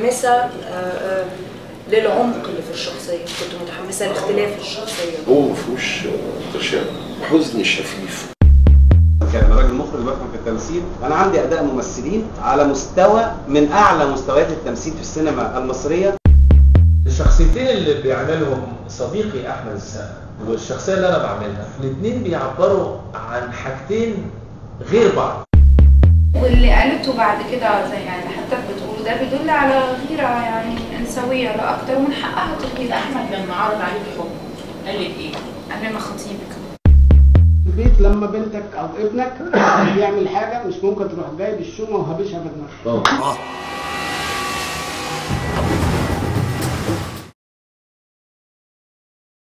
متحمسه آه، آه، للعمق اللي في الشخصيه كنت متحمسه لاختلاف الشخصيه هو ما فيهوش تشابه حزن شفيف كان انا راجل مخرج بفهم في التمثيل وانا عندي اداء ممثلين على مستوى من اعلى مستويات التمثيل في السينما المصريه الشخصيتين اللي بيعملهم صديقي احمد السقا والشخصيه اللي انا بعملها الاثنين بيعبروا عن حاجتين غير بعض واللي قالته بعد كده زي يعني حتى بتقوله ده بيدل على غيرة يعني إنسوية لا أكتر ومن حقها تغير احمد لما عرض عليك الحب قال لك ايه؟ قبل ما خطيبك البيت لما بنتك او ابنك بيعمل حاجه مش ممكن تروح جايب الشومه وهابشها في دماغك اه